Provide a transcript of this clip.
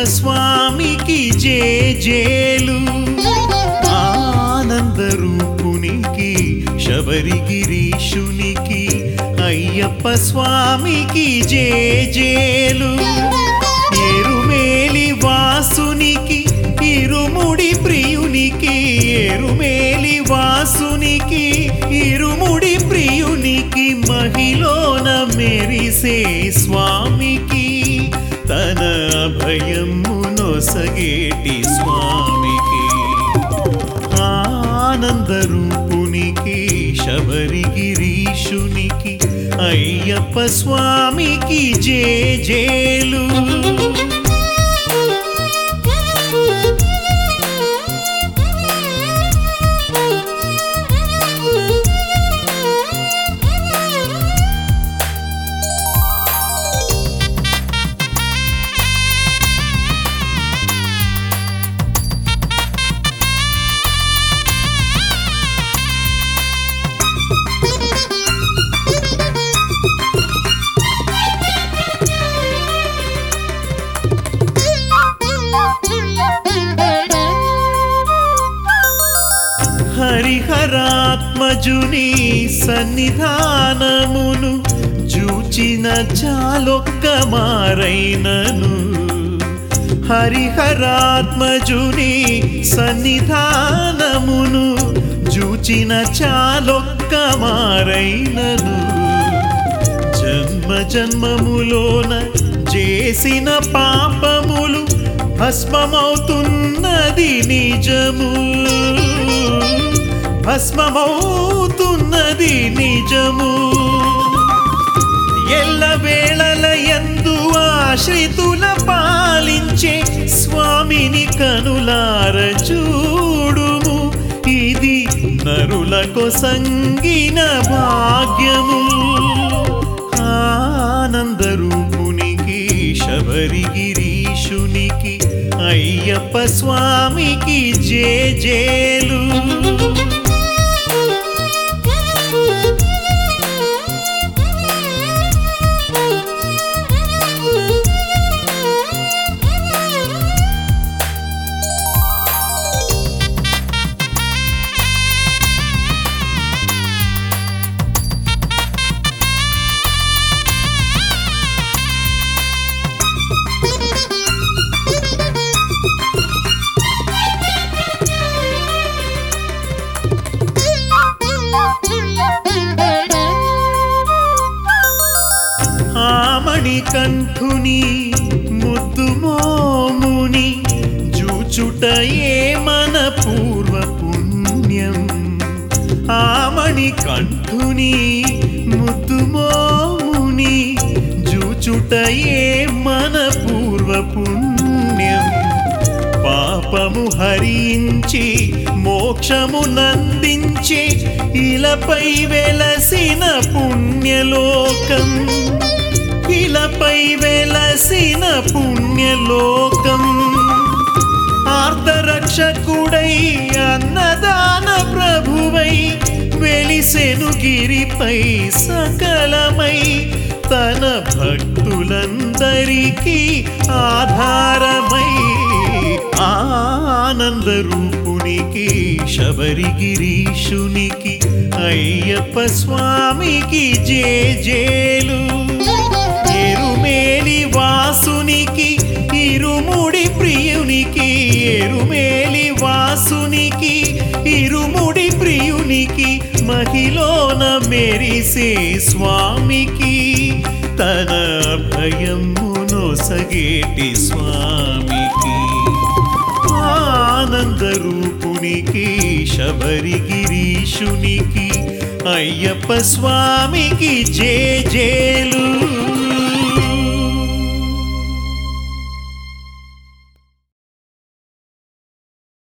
స్వామికి జే జేలు ఆనంద రూపునికి శబరిగిరీషునికి అయ్యప్ప స్వామికి జే జేలు ఎరుమేలి వాసునికి ఇరుముడి ప్రియునికి ఎరుమేలి వాసునికి ఇరుముడి ప్రియునికి మహిళన మెరిసే స్వామికి తన అభయము నొసగేటి స్వామికి ఆనంద రూపునికి శబరిగిరీషునికి అయ్యప్ప స్వామికి జే జేలు హరిహరాత్మజుని సన్నిధానమును చూచిన చాలొక్క మారైనను హరిహరాత్మజుని సన్నిధానమును చూచిన చాలొక్క మారైనను జన్మ జన్మములోన చేసిన పాపములు భస్మమవుతున్నది నిజము భస్మమవుతున్నది నిజము ఎల్ల వేళల యందు ఆశ్రితుల పాలించే స్వామిని కనులార చూడుము ఇది నరులకు సంగిన భాగ్యము ఆనంద రూపునికి శబరిగిరీషునికి అయ్యప్ప స్వామికి జే జేలు ఆమణి కంఠుని ముద్దు మోముని జూచుటయే మన పూర్వ పుణ్యం ఆమణి కంఠుని ముద్దు మోముని జూచుటయే మన పూర్వ పుణ్యం పాపము హరించి మోక్షము నందించి ఇలపై వెలసిన పుణ్యలోకం ఇలపై వెలసిన పుణ్యలోకం ఆర్తరక్షకుడై అన్నదాన ప్రభువై వెలిసెను గిరిపై సకలమై తన భక్తులందరికీ ఆధారమై ఆనంద రూపునికి శబరిగిరీషునికి అయ్యప్ప స్వామికి జే జేలు ఎరుమేలి వాసునికి ఇరుముడి ప్రియునికి ఎరుమేలి వాసునికి ఇరుముడి ప్రియునికి మహిళన మెరిసే స్వామికి తన భయమును సగేటి స్వామికి ఆనంద రూపునికి శబరిగిరీషునికి అయ్యప్ప స్వామికి జే జేలు